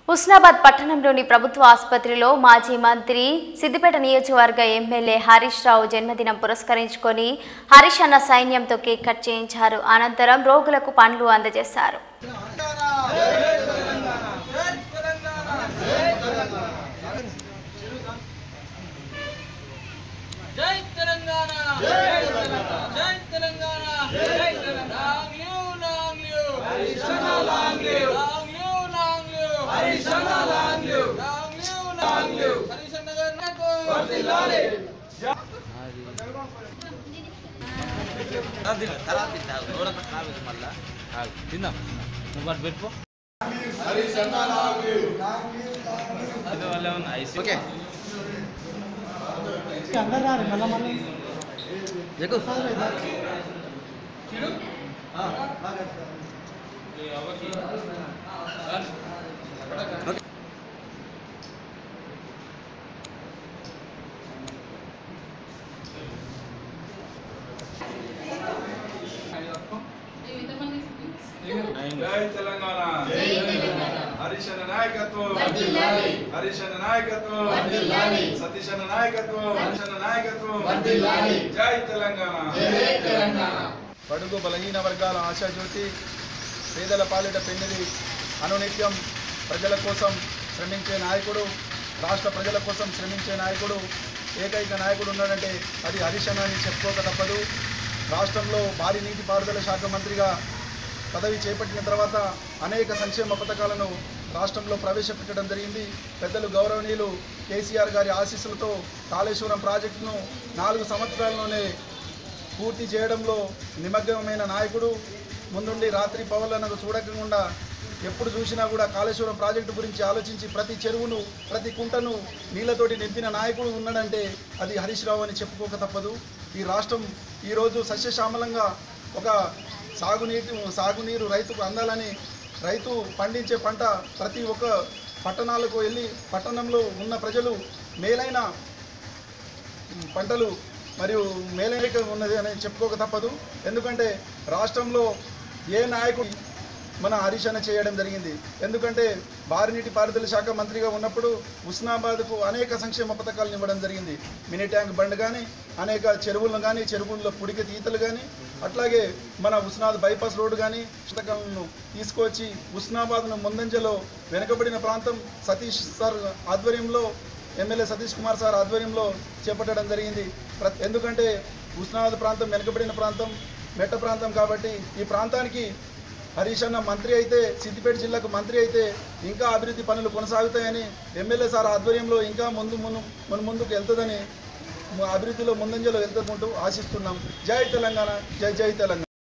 హుస్నాబాద్ పట్టణంలోని ప్రభుత్వ ఆసుపత్రిలో మాజీ మంత్రి సిద్దిపేట నియోజకవర్గ ఎమ్మెల్యే హరీష్ రావు జన్మదినం పురస్కరించుకొని హరీష్ అన్న సైన్యంతో కేక్ కట్ చేయించారు అనంతరం రోగులకు పండ్లు అందజేశారు జై తెలంగాణ జై తెలంగాణ జై తెలంగాణ జై Telangana long live long live హరిశన long live long live long live హరిశన long live long live long live హరిశన గారు నాకు వర్ధిల్లాలి తర్వాత తింటా నూనె కాదు మళ్ళా తిందాం నువ్వు వాటి పెట్టుకో ఇది వల్ల ఉన్న ఐస్ ఓకే జగ్గు జై తెలంగాణ హరీష్ అన్న నాయకత్వం హరీష్ అన్న నాయకత్వం సతీష్ అన్న నాయకత్వం హరీష్ అన్న నాయకత్వం జై తెలంగాణ బడుగు బలహీన వర్గాల ఆశాజ్యోతి పేదల పాలిట పెన్నిది అనునిత్యం ప్రజల కోసం శ్రమించే నాయకుడు రాష్ట్ర ప్రజల కోసం శ్రమించే నాయకుడు ఏకైక నాయకుడు ఉన్నాడంటే అది హరీష్ అన్న అని చెప్పుకోక తప్పదు రాష్ట్రంలో భారీ నీటిపారుదల శాఖ మంత్రిగా పదవి చేపట్టిన తర్వాత అనేక సంక్షేమ పథకాలను రాష్ట్రంలో ప్రవేశపెట్టడం జరిగింది పెద్దలు గౌరవనీయులు కేసీఆర్ గారి ఆశీస్సులతో కాళేశ్వరం ప్రాజెక్టును నాలుగు సంవత్సరాల్లోనే పూర్తి చేయడంలో నిమగ్నమైన నాయకుడు ముందుండి రాత్రి పవర్లను చూడకుండా ఎప్పుడు చూసినా కూడా కాళేశ్వరం ప్రాజెక్టు గురించి ఆలోచించి ప్రతి చెరువును ప్రతి కుంటను నీళ్లతోటి నింపిన నాయకుడు ఉన్నాడంటే అది హరీష్ రావు అని చెప్పుకోక తప్పదు ఈ రాష్ట్రం ఈరోజు సస్యశ్యామలంగా ఒక సాగునీటి సాగునీరు రైతుకు అందాలని రైతు పండించే పంట ప్రతి ఒక్క పట్టణాలకు వెళ్ళి పట్టణంలో ఉన్న ప్రజలు మేలైన పంటలు మరియు మేలైక ఉన్నది అని చెప్పుకోక తప్పదు ఎందుకంటే రాష్ట్రంలో ఏ నాయకుడు మన హరీష్ అన్న చేయడం జరిగింది ఎందుకంటే బారినీటి పారుదల శాఖ మంత్రిగా ఉన్నప్పుడు ఉస్నాబాద్కు అనేక సంక్షేమ పథకాలను ఇవ్వడం జరిగింది మినీ ట్యాంక్ బండ్ కానీ అనేక చెరువులను కానీ చెరువుల్లో పుడిక తీతలు కానీ అట్లాగే మన ఉస్నాద్ బైపాస్ రోడ్డు కానీ పుస్తకాలను తీసుకొచ్చి ఉస్నాబాద్ను ముందంజలో వెనుకబడిన ప్రాంతం సతీష్ సార్ ఆధ్వర్యంలో ఎమ్మెల్యే సతీష్ కుమార్ సార్ ఆధ్వర్యంలో చేపట్టడం జరిగింది ప్ర- ఎందుకంటే ఉస్నాబాద్ ప్రాంతం వెనుకబడిన ప్రాంతం మెట్ట ప్రాంతం కాబట్టి ఈ ప్రాంతానికి హరీష్ అన్న మంత్రి అయితే సిద్దిపేట జిల్లాకు మంత్రి అయితే ఇంకా అభివృద్ధి పనులు కొనసాగుతాయని ఎమ్మెల్యే సార్ ఆధ్వర్యంలో ఇంకా ముందు మును మన ముందుకు వెళ్తుందని అభివృద్ధిలో ముందంజలో వెళ్తుంటూ ఆశిస్తున్నాం జై తెలంగాణ జై జై తెలంగాణ